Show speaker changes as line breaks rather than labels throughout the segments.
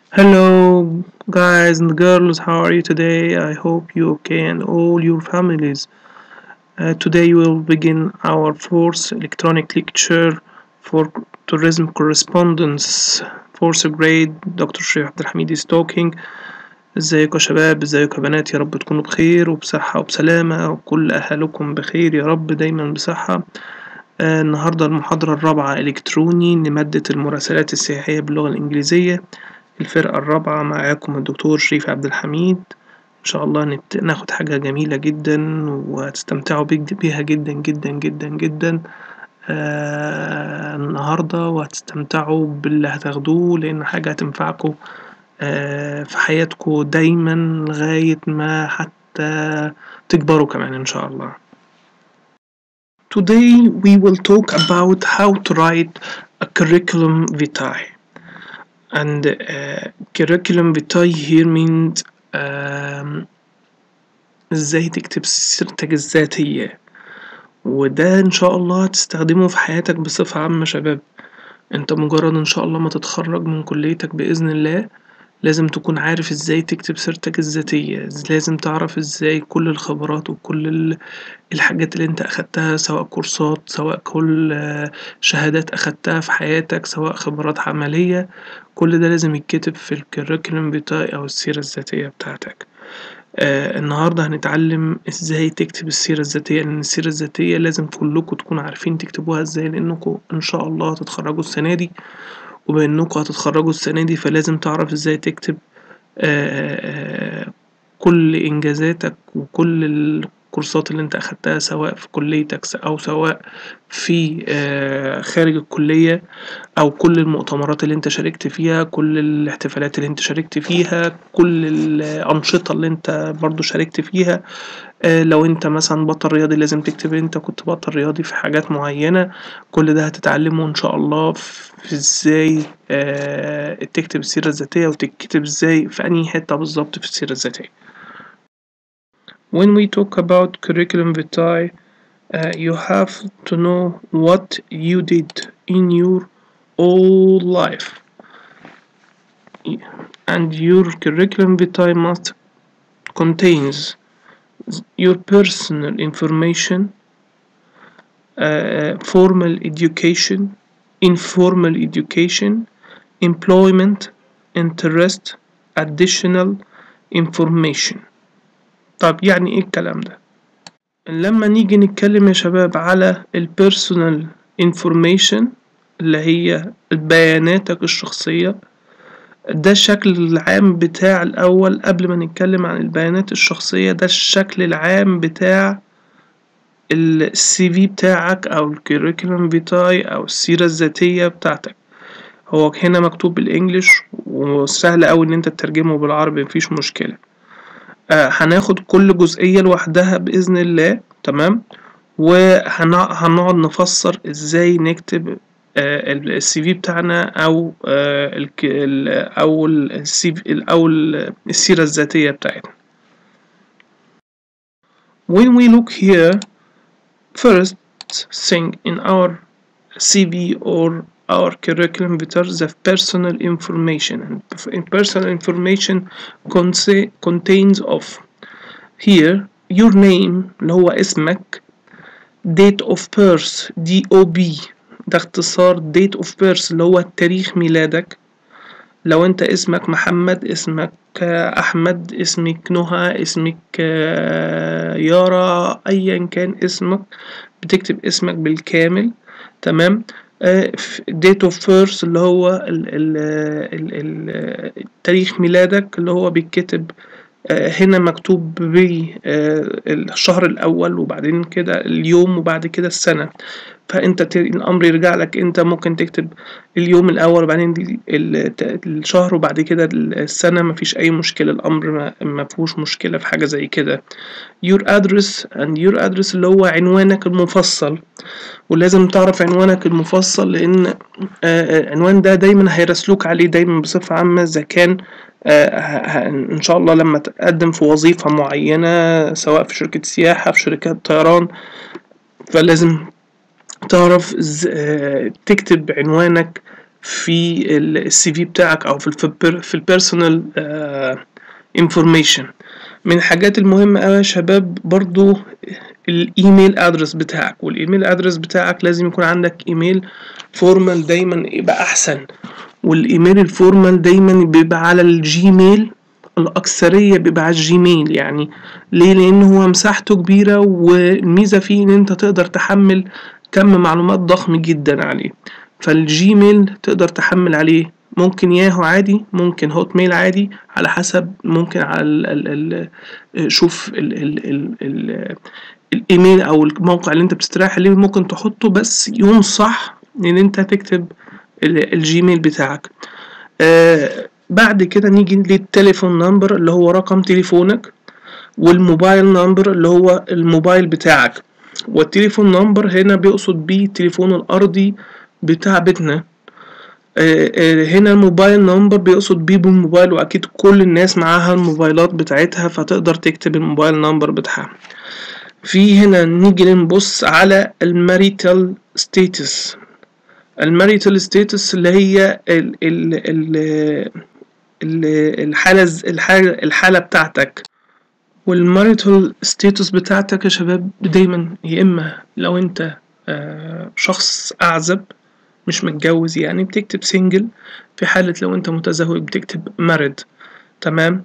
Hello, guys and girls, how are you today? I hope you okay and all your families. Uh, today we will begin our fourth electronic lecture for tourism correspondence. Fourth grade, Dr. شريف عبد الحميد is talking. ازيكم يا شباب ازيكم يا بنات يا رب تكونوا بخير وبصحة وبسلامة وكل أهلكم بخير يا رب دايما بصحة آه النهاردة المحاضرة الرابعة إلكتروني لمادة المراسلات السياحية باللغة الإنجليزية الفرقة الرابعة معاكم الدكتور شريف عبد الحميد إن شاء الله نبت... ناخد حاجة جميلة جدا وهتستمتعوا بيها جدا جدا جدا جدا آه النهاردة وهتستمتعوا باللي هتاخدوه لأن حاجة هتنفعكم آه في حياتكم دايما لغاية ما حتى تكبروا كمان إن شاء الله Today we will talk about how to write a curriculum vitae and uh, curriculum vitae here means um, ازاي تكتب سيرتك الذاتية وده ان شاء الله هتستخدمه في حياتك بصفة عامة شباب انت مجرد ان شاء الله ما تتخرج من كليتك بإذن الله لازم تكون عارف ازاي تكتب سيرتك الذاتية لازم تعرف ازاي كل الخبرات وكل الحاجات اللي انت اخدتها سواء كورسات سواء كل شهادات اخدتها في حياتك سواء خبرات عملية كل ده لازم يتكتب في الكريكولم بتاعي او السيرة الذاتية بتاعتك آه النهاردة هنتعلم ازاي تكتب السيرة الذاتية لان السيرة الذاتية لازم كلكم تكونوا عارفين تكتبوها ازاي لانكم ان شاء الله هتتخرجوا السنة دي وبما انكم هتتخرجوا السنة دي فلازم تعرف ازاي تكتب آآ آآ كل انجازاتك وكل الكورسات اللي انت اخدتها سواء في كليتك او سواء في خارج الكلية او كل المؤتمرات اللي انت شاركت فيها كل الاحتفالات اللي انت شاركت فيها كل الانشطة اللي انت برضو شاركت فيها لو انت مثلا بطل رياضي لازم تكتب انت كنت بطل رياضي في حاجات معينة كل ده هتتعلمه ان شاء الله في ازاي اه تكتب السيرة الذاتية وتكتب ازاي في انهي حتة بالظبط في السيرة الذاتية When we talk about curriculum vitae uh, you have to know what you did in your whole life and your curriculum vitae must contains your personal information, uh, formal education, informal education, employment, interest, additional information. طب يعني ايه الكلام ده؟ لما نيجي نتكلم يا شباب على البيرسونال information اللي هي بياناتك الشخصية ده الشكل العام بتاع الأول قبل ما نتكلم عن البيانات الشخصية ده الشكل العام بتاع السي في بتاعك أو الكوريكولم فيتاي أو السيرة الذاتية بتاعتك هو هنا مكتوب بالإنجليش وسهل أوي إن أنت تترجمه بالعربي مفيش مشكلة آه هناخد كل جزئية لوحدها بإذن الله تمام وهنقعد نفسر إزاي نكتب السي في بتاعنا او او السي او السيره الذاتيه بتاعتنا when we look here first thing in our CV or our curriculum vitae the personal information and personal information contains of here your name اللي هو اسمك date of birth DOB ده اختصار date of birth اللي هو تاريخ ميلادك لو انت اسمك محمد اسمك احمد اسمك نهى اسمك يارا ايا كان اسمك بتكتب اسمك بالكامل تمام date of birth اللي هو ال ال ال تاريخ ميلادك اللي هو بيتكتب هنا مكتوب بالشهر الأول وبعدين كده اليوم وبعد كده السنة فأنت الأمر يرجع لك أنت ممكن تكتب اليوم الأول وبعدين الشهر وبعد كده السنة مفيش أي مشكلة الأمر ما فيهوش مشكلة في حاجة زي كده your address and your address اللي هو عنوانك المفصل ولازم تعرف عنوانك المفصل لأن العنوان ده دايما هيرسلوك عليه دايما بصفة عامة إذا كان ان شاء الله لما تقدم في وظيفة معينة سواء في شركة سياحة في شركات طيران فلازم تعرف تكتب عنوانك في السي في بتاعك او في الفبر في البيرسونال انفورميشن من الحاجات المهمة أوي يا شباب برضو الايميل ادرس بتاعك والايميل ادرس بتاعك لازم يكون عندك ايميل فورمال دايما يبقى احسن والايميل الفورمال دايما بيبقى على الجيميل الأكثرية بيبقى على الجيميل يعني ليه لأن هو مساحته كبيرة والميزة فيه إن أنت تقدر تحمل كم معلومات ضخم جدا عليه فالجيميل تقدر تحمل عليه ممكن ياهو عادي ممكن هوت ميل عادي على حسب ممكن على ال ال ال شوف ال ال ال ال الايميل او الموقع اللي انت بتستريح عليه ممكن تحطه بس يوم صح ان انت تكتب الجيميل بتاعك آه بعد كده نيجي للتليفون نمبر اللي هو رقم تليفونك والموبايل نمبر اللي هو الموبايل بتاعك والتليفون نمبر هنا بيقصد بيه التليفون الأرضي بتاع بيتنا آه آه هنا الموبايل نمبر بيقصد بيه بالموبايل وأكيد كل الناس معاها الموبايلات بتاعتها فتقدر تكتب الموبايل نمبر بتاعها في هنا نيجي نبص على الماريتال ستيتس الماريتال ستيتس اللي هي ال ال ال الحالة الحالة الحالة بتاعتك والماريتال ستيتس بتاعتك يا شباب دايما يا إما لو أنت شخص أعزب مش متجوز يعني بتكتب سنجل في حالة لو أنت متزوج بتكتب مارد تمام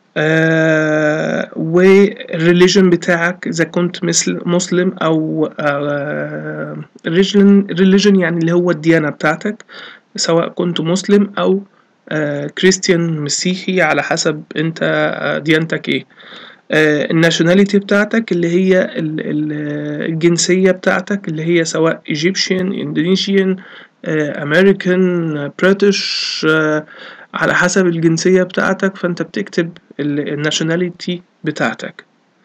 آه والريليجن بتاعك إذا كنت مثل مسلم أو آه ريليجن يعني اللي هو الديانة بتاعتك سواء كنت مسلم أو آه كريستيان مسيحي على حسب أنت آه ديانتك إيه آه الناشوناليتي بتاعتك اللي هي ال ال الجنسية بتاعتك اللي هي سواء ايجيبشن اندونيسيان امريكان بريتش على حسب الجنسية بتاعتك فأنت بتكتب الناشوناليتي بتاعتك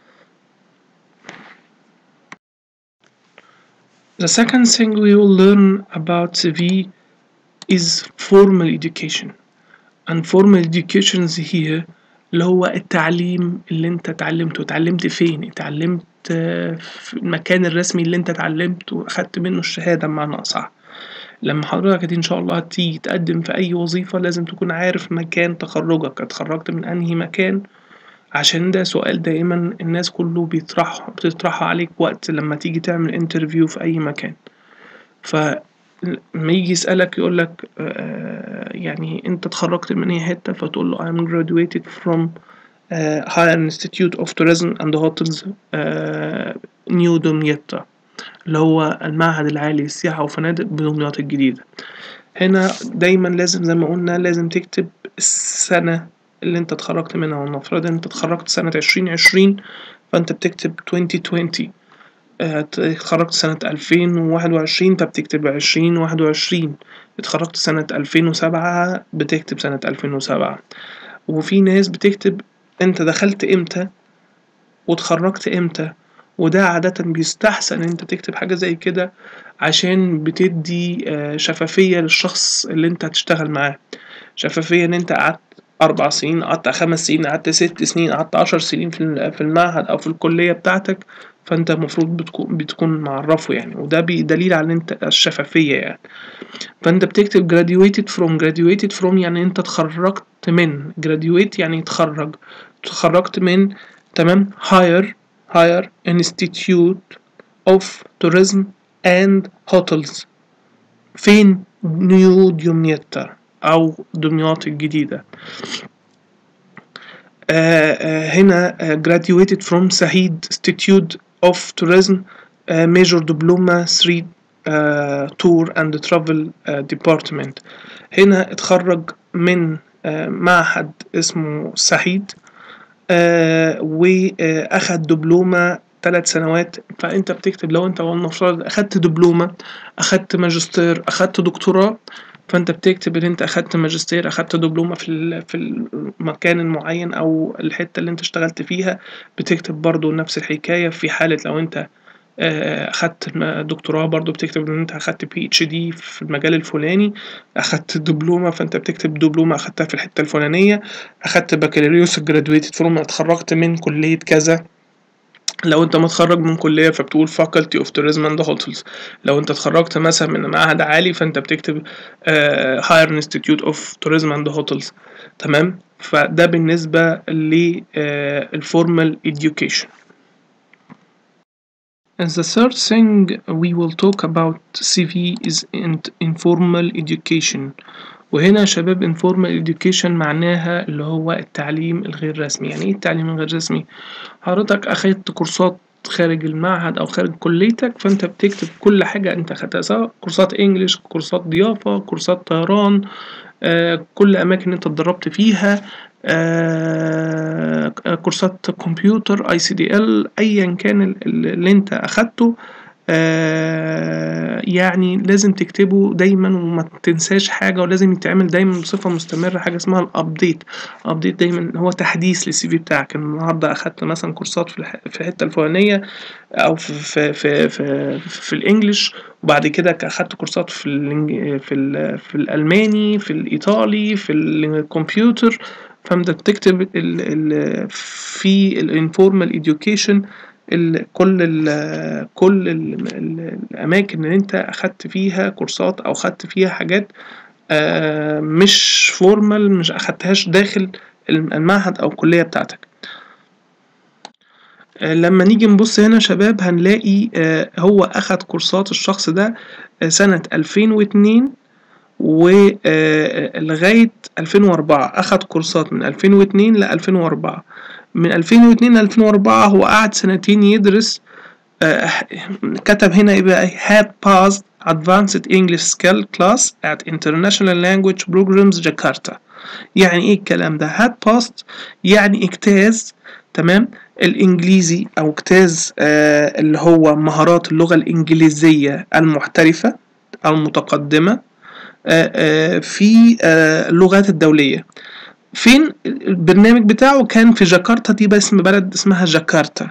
The second thing we will learn about CV is formal education and formal education here اللي هو التعليم اللي انت اتعلمته اتعلمت فين اتعلمت في المكان الرسمي اللي انت اتعلمت واخدت منه الشهادة بمعنى أصح لما حضرتك ان شاء الله هتيجي تقدم في اي وظيفة لازم تكون عارف مكان تخرجك اتخرجت من انهي مكان عشان ده سؤال دايما الناس كله بيطرحه بتطرحه عليك وقت لما تيجي تعمل انترفيو في اي مكان فلما يجي يسألك يقولك آه يعني انت اتخرجت من اي حتة فتقول له I'm graduated from uh, Higher Institute of Tourism and Hotels uh, New دمياط اللي هو المعهد العالي للسياحة وفنادق بدمياط الجديدة هنا دايما لازم زي ما قلنا لازم تكتب السنة اللي انت اتخرجت منها ونفرض انت اتخرجت سنة عشرين عشرين فانت بتكتب 2020 اه اتخرجت سنة ألفين وواحد وعشرين فبتكتب عشرين واحد وعشرين اتخرجت سنة ألفين وسبعة بتكتب سنة ألفين وسبعة وفي ناس بتكتب انت دخلت امتى واتخرجت امتى وده عادة بيستحسن انت تكتب حاجة زي كده عشان بتدي شفافية للشخص اللي انت هتشتغل معاه شفافية ان انت قعدت أربع سنين قعدت خمس سنين قعدت ست سنين قعدت عشر سنين في المعهد أو في الكلية بتاعتك فأنت المفروض بتكون بتكون معرفه يعني وده دليل على انت الشفافية يعني فأنت بتكتب graduated from graduated from يعني انت اتخرجت من graduate يعني اتخرج اتخرجت من تمام higher higher institute of tourism and hotels فين نيو دمياط أو دمياط الجديدة آه آه هنا آه graduated from سعيد institute of tourism major diploma 3 tour and travel department هنا اتخرج من معهد اسمه سعيد واخد دبلومة ثلاث سنوات فانت بتكتب لو انت ولنفترض اخدت دبلومة اخدت ماجستير اخدت دكتوراه فانت بتكتب ان انت اخدت ماجستير اخدت دبلومه في في المكان المعين او الحته اللي انت اشتغلت فيها بتكتب برضو نفس الحكايه في حاله لو انت اخدت دكتوراه برضو بتكتب ان انت اخدت بي اتش دي في المجال الفلاني اخدت دبلومه فانت بتكتب دبلومه اخدتها في الحته الفلانيه اخدت بكالوريوس جرادويتد فروم اتخرجت من كليه كذا لو انت متخرج من كلية فبتقول faculty of tourism and hotels لو انت اتخرجت مثلا من معهد عالي فانت بتكتب uh, higher institute of tourism and hotels تمام فده بالنسبة للفورمال education And the third thing we will talk about CV is informal education وهنا يا شباب informal education معناها اللي هو التعليم الغير رسمي يعني ايه التعليم الغير رسمي حضرتك اخدت كورسات خارج المعهد او خارج كليتك فانت بتكتب كل حاجة انت خدتها سواء كورسات انجليش كورسات ضيافة كورسات طيران آه كل اماكن انت اتدربت فيها آه كورسات كمبيوتر اي سي دي ال ايا كان اللي انت اخدته آه يعني لازم تكتبه دايما وما تنساش حاجة ولازم يتعمل دايما بصفة مستمرة حاجة اسمها الابديت ابديت دايما هو تحديث للسي في بتاعك النهارده اخدت مثلا كورسات في في الحتة الفلانية او في في في في, في الانجليش وبعد كده اخدت كورسات في ال في ال في الالماني في الايطالي في الكمبيوتر فانت بتكتب ال ال في الانفورمال education ال كل ال كل ال الأماكن اللي أنت أخدت فيها كورسات أو أخدت فيها حاجات آه مش فورمال مش أخدتهاش داخل المعهد أو الكلية بتاعتك آه لما نيجي نبص هنا شباب هنلاقي آه هو أخد كورسات الشخص ده سنة 2002 ولغاية 2004 أخد كورسات من 2002 ل 2004 من 2002 ل 2004 هو قعد سنتين يدرس آه كتب هنا يبقى had passed advanced English skill class at International Language Programs Jakarta يعني ايه الكلام ده had passed يعني اجتاز تمام الانجليزي او اجتاز آه اللي هو مهارات اللغة الانجليزية المحترفة المتقدمة آه في اللغات الدولية فين البرنامج بتاعه كان في جاكرتا دي باسم بلد اسمها جاكرتا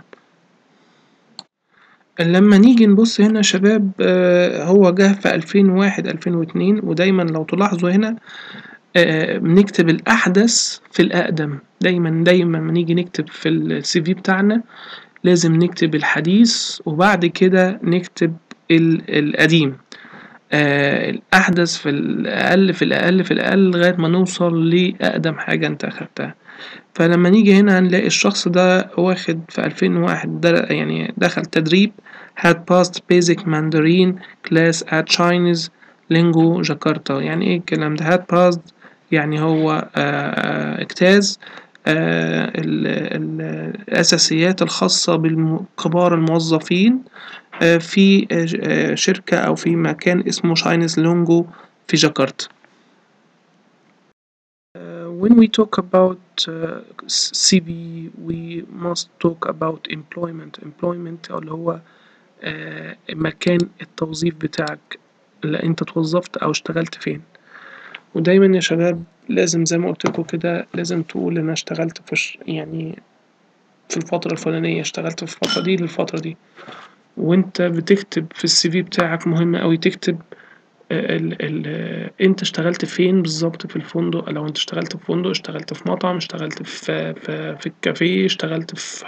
لما نيجي نبص هنا يا شباب هو جه في 2001 2002 ودايما لو تلاحظوا هنا بنكتب الأحدث في الأقدم دايما دايما ما نيجي نكتب في السي في بتاعنا لازم نكتب الحديث وبعد كده نكتب القديم آه الأحدث في الأقل في الأقل في الأقل لغاية ما نوصل لأقدم حاجة أنت أخدتها فلما نيجي هنا هنلاقي الشخص ده واخد في 2001 ده يعني دخل تدريب had passed basic Mandarin class at Chinese Lingo Jakarta يعني ايه الكلام ده had passed يعني هو آه اجتاز آه ال ال الأساسيات الخاصة بكبار الموظفين في شركة أو في مكان اسمه شاينز لونجو في جاكرتا. When we talk about uh, CV we must talk about employment employment اللي هو uh, مكان التوظيف بتاعك اللي انت توظفت او اشتغلت فين ودايما يا شباب لازم زي ما قلت لكم كده لازم تقول انا اشتغلت في يعني في الفترة الفلانية اشتغلت في الفترة دي للفترة دي وانت بتكتب في السي في بتاعك مهم قوي تكتب ال ال انت اشتغلت فين بالظبط في الفندق لو انت اشتغلت في فندق اشتغلت في مطعم اشتغلت في في, في الكافيه اشتغلت في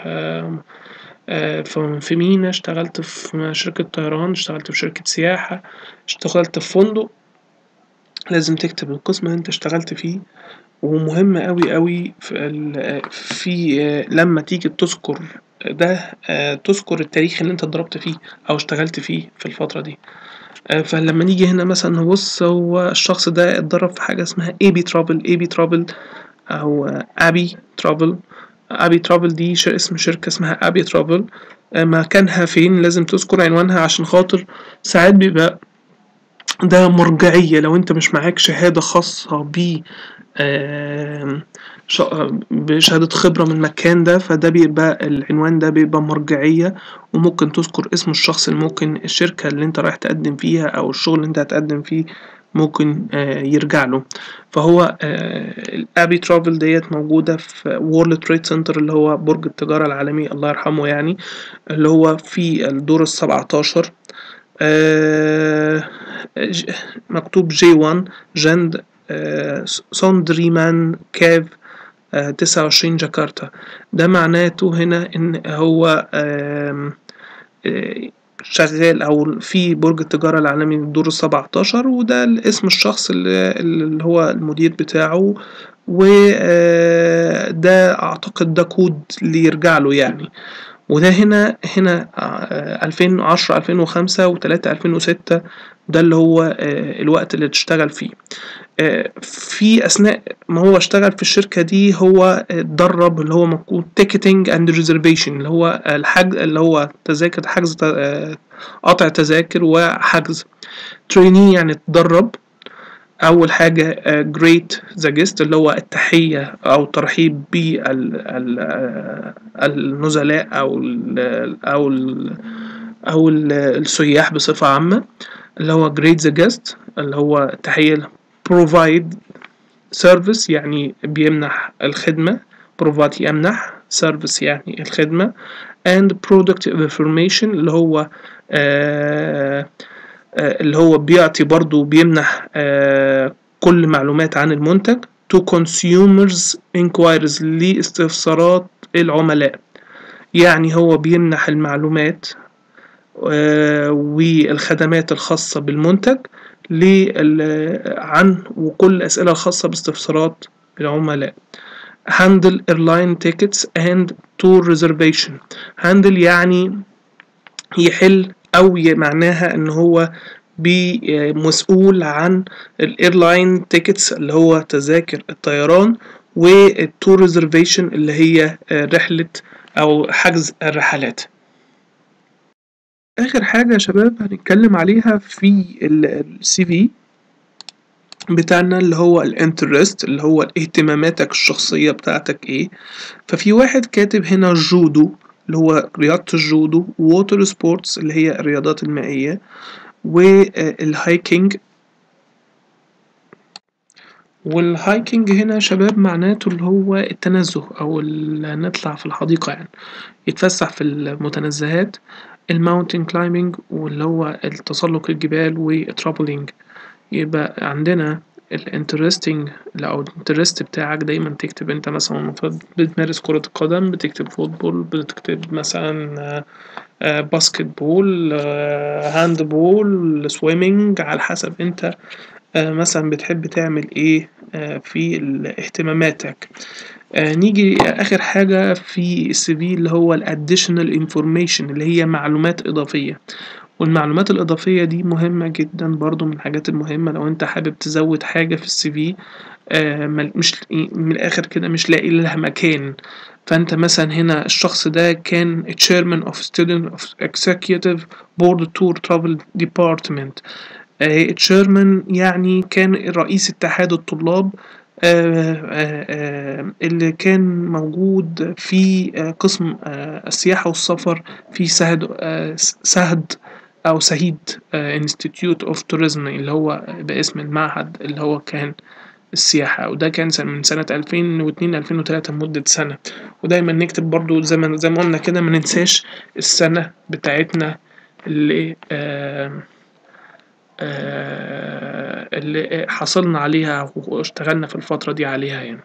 في في مينا اشتغلت في شركة طيران اشتغلت في شركة سياحة اشتغلت في فندق لازم تكتب القسم اللي انت اشتغلت فيه ومهم قوي قوي في, في لما تيجي تذكر ده تذكر التاريخ اللي انت اتضربت فيه او اشتغلت فيه في الفترة دي فلما نيجي هنا مثلا نبص هو الشخص ده اتدرب في حاجة اسمها اي بي ترابل اي بي ترابل او ابي ترابل ابي ترابل دي اسم شركة اسمها ابي ترابل مكانها فين لازم تذكر عنوانها عشان خاطر ساعات بيبقى ده مرجعية لو انت مش معاك شهادة خاصة ب بشهادة خبرة من المكان ده فده بيبقى العنوان ده بيبقى مرجعية وممكن تذكر اسم الشخص اللي ممكن الشركة اللي انت رايح تقدم فيها او الشغل اللي انت هتقدم فيه ممكن يرجع له فهو الابي ترافل ديت موجودة في وورلد تريد سنتر اللي هو برج التجارة العالمي الله يرحمه يعني اللي هو في الدور السبعتاشر مكتوب جي 1 جند سوندريمان كاف تسعة وعشرين جاكرتا ده معناته هنا إن هو آم، آه، شغال أو في برج التجارة العالمي الدور السبعتاشر وده اسم الشخص اللي, اللي هو المدير بتاعه وده أعتقد ده كود اللي يرجع له يعني وده هنا هنا آه، 2010 2005 و3 2006 ده اللي هو آه، الوقت اللي تشتغل فيه آه، في اثناء ما هو اشتغل في الشركه دي هو اتدرب اللي هو مكون تيكتنج اند ريزرفيشن اللي هو الحجز اللي هو تذاكر حجز آه، قطع تذاكر وحجز تريني يعني اتدرب اول حاجه جريت ذا جيست اللي هو التحيه او ترحيب بالنزلاء او ال او ال او ال السياح بصفه عامه اللي هو great the guest اللي هو تحيه provide service يعني بيمنح الخدمة provide يمنح service يعني الخدمة and product information اللي هو آه آه اللي هو بيعطي برضو بيمنح آه كل معلومات عن المنتج to consumers inquiries لاستفسارات العملاء يعني هو بيمنح المعلومات آه والخدمات الخاصة بالمنتج عن وكل الأسئلة الخاصة باستفسارات العملاء handle airline tickets and tour reservation handle يعني يحل أو معناها إن هو مسؤول عن الايرلاين تيكتس اللي هو تذاكر الطيران والتور ريزرفيشن اللي هي رحلة أو حجز الرحلات آخر حاجة يا شباب هنتكلم عليها في السي في بتاعنا اللي هو الانترست اللي هو اهتماماتك الشخصية بتاعتك ايه ففي واحد كاتب هنا جودو اللي هو رياضة الجودو ووتر سبورتس اللي هي الرياضات المائية والهايكنج والهايكنج هنا شباب معناته اللي هو التنزه او نطلع في الحديقة يعني يتفسح في المتنزهات الماونتن كلايمنج واللي هو التسلق الجبال والترابلينج يبقى عندنا الانترستنج او الانترست بتاعك دايما تكتب انت مثلا المفروض بتمارس كرة القدم بتكتب فوتبول بتكتب مثلا باسكت بول هاند بول سويمنج على حسب انت مثلا بتحب تعمل ايه في اهتماماتك نيجي اخر حاجة في السي في اللي هو الاديشنال انفورميشن اللي هي معلومات اضافية والمعلومات الإضافية دي مهمة جدا برضو من الحاجات المهمة لو أنت حابب تزود حاجة في السي في آه مش من الآخر كده مش لاقي لها مكان فأنت مثلا هنا الشخص ده كان chairman of student of executive board tour travel department آه chairman يعني كان رئيس اتحاد الطلاب آه آه اللي كان موجود في قسم السياحة والسفر في سهد سهد أو سهيد انستيتيوت اوف توريزم اللي هو باسم المعهد اللي هو كان السياحة وده كان من سنة 2002 2003 مدة سنة ودايما نكتب برضو زي ما زي ما قلنا كده ما ننساش السنة بتاعتنا اللي آه آه اللي حصلنا عليها واشتغلنا في الفترة دي عليها يعني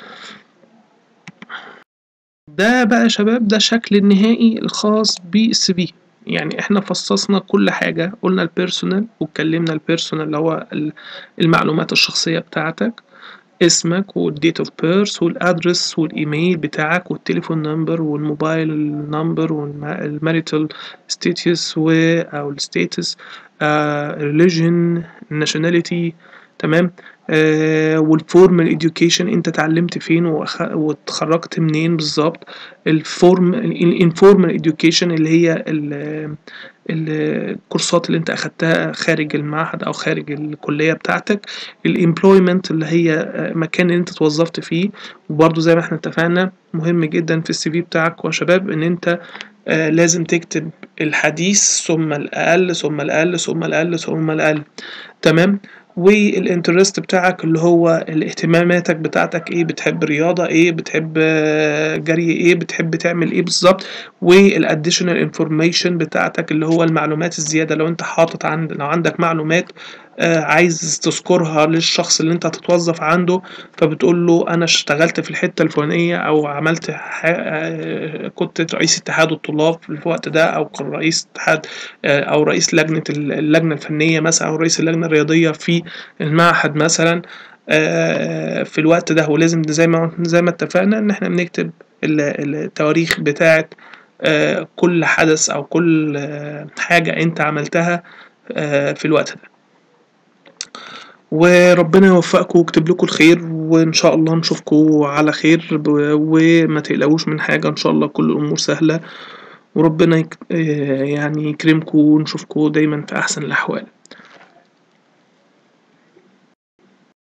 ده بقى يا شباب ده الشكل النهائي الخاص بالسي في يعني احنا فصصنا كل حاجة قلنا البيرسونال واتكلمنا البيرسونال اللي هو المعلومات الشخصية بتاعتك اسمك والديت اوف بيرث والادرس والايميل بتاعك والتليفون نمبر والموبايل نمبر والماريتال ستيتس و او الستيتس ريليجن ناشوناليتي تمام آه والفورمال اديوكيشن انت اتعلمت فين واتخرجت منين بالظبط الفورم الانفورمال اديوكيشن اللي هي ال الكورسات اللي انت اخدتها خارج المعهد او خارج الكليه بتاعتك الامبلويمنت اللي هي مكان اللي انت اتوظفت فيه وبرده زي ما احنا اتفقنا مهم جدا في السي في بتاعك يا شباب ان انت آه لازم تكتب الحديث ثم الاقل ثم الاقل ثم الاقل ثم الاقل تمام والانترست بتاعك اللي هو الاهتماماتك بتاعتك ايه بتحب رياضة ايه بتحب جري ايه بتحب تعمل ايه بالظبط والاديشنال انفورميشن بتاعتك اللي هو المعلومات الزيادة لو انت حاطط عند لو عندك معلومات آه، عايز تذكرها للشخص اللي انت هتتوظف عنده فبتقول له انا اشتغلت في الحتة الفلانية او عملت ح... آه، كنت رئيس اتحاد الطلاب في الوقت ده او كان رئيس اتحاد آه، او رئيس لجنة اللجنة الفنية مثلا او رئيس اللجنة الرياضية في المعهد مثلا آه، في الوقت ده ولازم زي ما زي ما اتفقنا ان احنا بنكتب ال- التواريخ بتاعة آه، كل حدث او كل آه، حاجة انت عملتها آه، في الوقت ده وربنا يوفقكم ويكتب لكم الخير وان شاء الله نشوفكم على خير ب- وما تقلقوش من حاجة ان شاء الله كل الامور سهلة وربنا يك... آه، يعني يكرمكم ونشوفكم دايما في احسن الاحوال